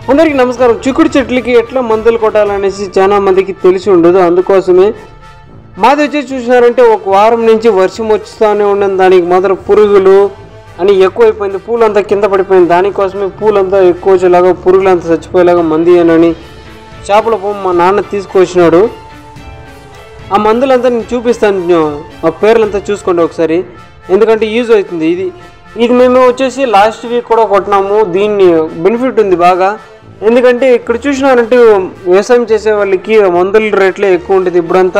అందరికీ నమస్కారం చిక్కుడు చెట్లకి ఎట్లా మందులు కొట్టాలనేసి చాలా మందికి తెలిసి ఉండదు అందుకోసమే మాది వచ్చేసి చూసినారంటే ఒక వారం నుంచి వర్షం వస్తూనే ఉండదు దానికి మాత్రం పురుగులు అని ఎక్కువైపోయింది పూలంతా కింద పడిపోయింది దానికోసమే పూలంతా ఎక్కువ వచ్చేలాగా పురుగులంతా చచ్చిపోయేలాగా మంది అని చేపల పొమ్మ మా నాన్న తీసుకొచ్చినాడు ఆ మందులంతా నేను చూపిస్తాను ఆ పేర్లంతా చూసుకోండి ఒకసారి ఎందుకంటే యూజ్ అవుతుంది ఇది ఇది మేము వచ్చేసి లాస్ట్ వీక్ కూడా కొట్టినాము దీన్ని బెనిఫిట్ ఉంది బాగా ఎందుకంటే ఇక్కడ చూసినారంటే వ్యవసాయం చేసే వాళ్ళకి మందుల రేట్లే ఎక్కువ ఉంటుంది ఇప్పుడంతా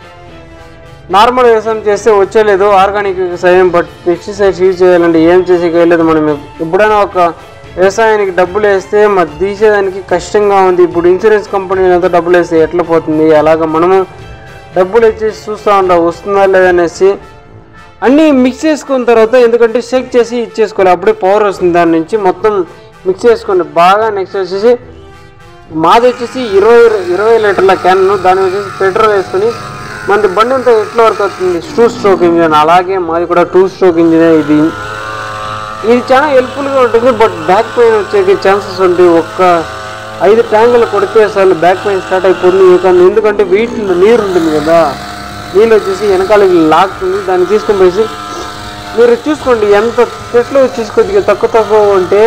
నార్మల్ వ్యవసాయం చేస్తే వచ్చేలేదు ఆర్గానిక్ వ్యవసాయం బట్ పెస్టిసైడ్స్ యూజ్ చేయాలంటే ఏం చేసేకి వెళ్ళలేదు మనం ఎప్పుడైనా ఒక వ్యవసాయానికి డబ్బులు వేస్తే మరి తీసేదానికి కష్టంగా ఉంది ఇప్పుడు ఇన్సూరెన్స్ కంపెనీ అంతా డబ్బులు వేస్తే ఎట్లా పోతుంది అలాగ మనము డబ్బులు వచ్చేసి చూస్తూ ఉంటాం వస్తుందా లేదనేసి అన్నీ మిక్స్ చేసుకున్న తర్వాత ఎందుకంటే షేక్ చేసి ఇచ్చేసుకోవాలి అప్పుడే పవర్ వస్తుంది దాని నుంచి మొత్తం మిక్స్ చేసుకోండి బాగా నెక్స్ట్ వచ్చేసి మాది వచ్చేసి ఇరవై ఇరవై లీటర్ల క్యాన్ దాని వచ్చేసి పెట్రోల్ వేసుకొని మనది బండి అంతా ఎట్లా వర్క్ అవుతుంది టూ స్ట్రోక్ ఇంజిన్ అలాగే మాది కూడా టూ స్ట్రోక్ ఇంజిన్ ఇది ఇది చాలా హెల్ప్ఫుల్గా ఉంటుంది బట్ బ్యాక్ పెయిన్ వచ్చే ఛాన్సెస్ ఉంటాయి ఒక్క ఐదు ట్యాంకులు కొడితే అసలు బ్యాక్ పెయిన్ స్టార్ట్ అయిపోతుంది ఇక ఎందుకంటే వీటిలో నీరు ఉంటుంది కదా నీళ్ళు వచ్చేసి వెనకాలకి లాగుతుంది దాన్ని తీసుకొని పోయి మీరు చూసుకోండి ఎంత చెట్లు వచ్చేసి కొద్దిగా తక్కువ తక్కువ ఉంటే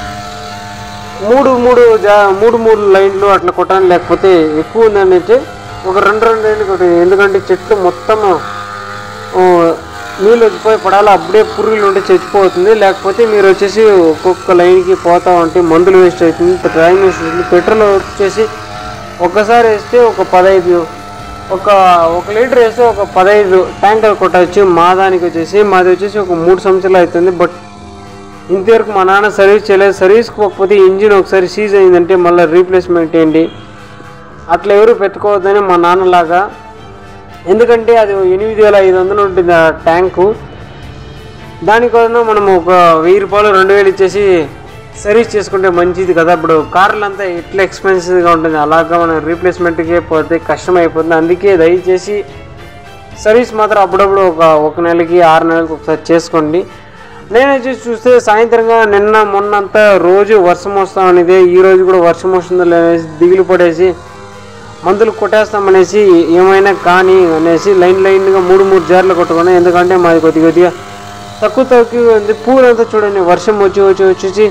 మూడు మూడు జా మూడు మూడు లైన్లు అట్లా కొట్టాలి లేకపోతే ఎక్కువ ఉందని అయితే ఒక రెండు రెండు లైన్లు కొట్టాలి ఎందుకంటే చెట్లు మొత్తము ఓ, నీళ్ళు వచ్చిపోయి పడాలి అప్పుడే పురుగులు ఉంటే చచ్చిపోతుంది లేకపోతే మీరు వచ్చేసి ఒక్కొక్క లైన్కి పోతా ఉంటే మందులు వేస్ట్ అవుతుంది టైం వేస్ట్ అవుతుంది పెట్రోల్ వచ్చేసి ఒక్కసారి వేస్తే ఒక పదహైదు ఒక ఒక లీటర్ వేస్తే ఒక పదహైదు ట్యాంకర్ కొట్టచ్చు మా దానికి వచ్చేసి మాది వచ్చేసి ఒక మూడు సంవత్సరాలు అవుతుంది బట్ ఇంతవరకు మా నాన్న సర్వీస్ చేయలేదు సర్వీస్కి పోకపోతే ఇంజిన్ ఒకసారి సీజ్ అయిందంటే మళ్ళీ రీప్లేస్మెంట్ ఏంటి అట్లా ఎవరు పెట్టుకోవద్దని మా నాన్నలాగా ఎందుకంటే అది ఎనిమిది వేల ఐదు వందలు ఉంటుంది ఆ ట్యాంకు దానికోసం మనం ఒక వెయ్యి రూపాయలు రెండు వేలు ఇచ్చేసి సర్వీస్ చేసుకుంటే మంచిది కదా ఇప్పుడు కార్లు అంతా ఎట్లా ఎక్స్పెన్సివ్గా ఉంటుంది అలాగా మనం రీప్లేస్మెంట్కే పోతే కష్టం అయిపోతుంది అందుకే దయచేసి సర్వీస్ మాత్రం అప్పుడప్పుడు ఒక ఒక నెలకి ఆరు నెలలకు ఒకసారి చేసుకోండి నేను వచ్చేసి చూస్తే సాయంత్రంగా నిన్న మొన్న అంతా రోజు వర్షం వస్తాం అనేది ఈ రోజు కూడా వర్షం వస్తుందో లేదనేసి దిగులు పడేసి మందులు కొట్టేస్తామనేసి ఏమైనా కానీ అనేసి లైన్ లైన్గా మూడు మూడు జార్లు కొట్టుకున్నాం ఎందుకంటే మాది కొద్ది కొద్దిగా తక్కువ తక్కువ ఉంది పూలంతా చూడండి వర్షం వచ్చి వచ్చి వచ్చేసి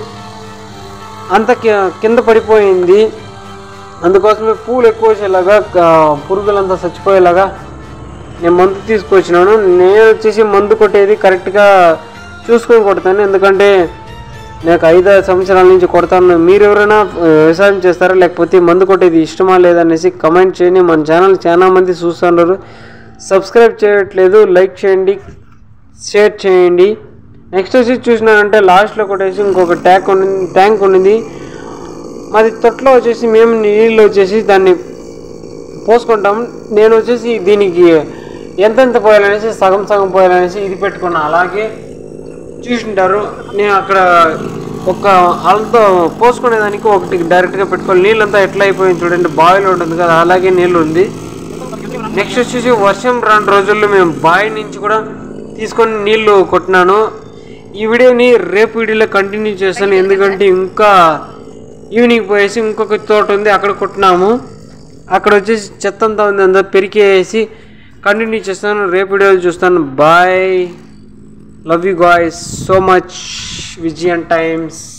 అంత కి- కింద పడిపోయింది అందుకోసమే పూలు ఎక్కువ వచ్చేలాగా క- పురుగులంతా చచ్చిపోయేలాగా నేను మందు తీసుకొచ్చినాను నేను వచ్చేసి మందు కొట్టేది కరెక్ట్గా చూసుకొని కొడతాను ఎందుకంటే నాకు ఐదు సంవత్సరాల నుంచి కొడతాను మీరు ఎవరైనా ఆ, వ్యవసాయం చేస్తారా లేకపోతే మందు కొట్టేది ఇష్టమా లేదనేసి కమెంట్ చేయండి మన ఛానల్ చాలా మంది చూస్తున్నారు సబ్స్క్రైబ్ చేయట్లేదు లైక్ చేయండి షేర్ చేయండి నెక్స్ట్ వచ్చి చూసినారంటే లాస్ట్లో కొట్టేసి ఇంకొక ట్యాంక్ ఉండింది ట్యాంక్ ఉండింది మాది తొట్లో వచ్చేసి మేము నీళ్ళు వచ్చేసి దాన్ని పోసుకుంటాం నేను వచ్చేసి దీనికి ఎంతెంత పోయాలనేసి సగం సగం పోయాలనేసి ఇది పెట్టుకున్నా అలాగే చూసింటారు నేను అక్కడ ఒక వాళ్ళతో పోసుకునేదానికి ఒకటి డైరెక్ట్గా పెట్టుకోవాలి నీళ్ళంతా ఎట్లా అయిపోయింది చూడండి బావిలో ఉంటుంది కదా అలాగే నీళ్ళు ఉంది నెక్స్ట్ వచ్చేసి వర్షం రెండు రోజుల్లో మేము బావి నుంచి కూడా తీసుకొని నీళ్లు కొట్టినాను ఈ వీడియోని రేపు వీడియోలో కంటిన్యూ చేస్తాను ఎందుకంటే ఇంకా ఈవినింగ్ పోయేసి ఇంకొక తోట ఉంది అక్కడ కొట్టినాము అక్కడ వచ్చేసి చెత్త అంతా ఉంది అంతా పెరికేసి కంటిన్యూ చేస్తాను రేపు వీడియోలో చూస్తాను bye love you guys so much Vijayan times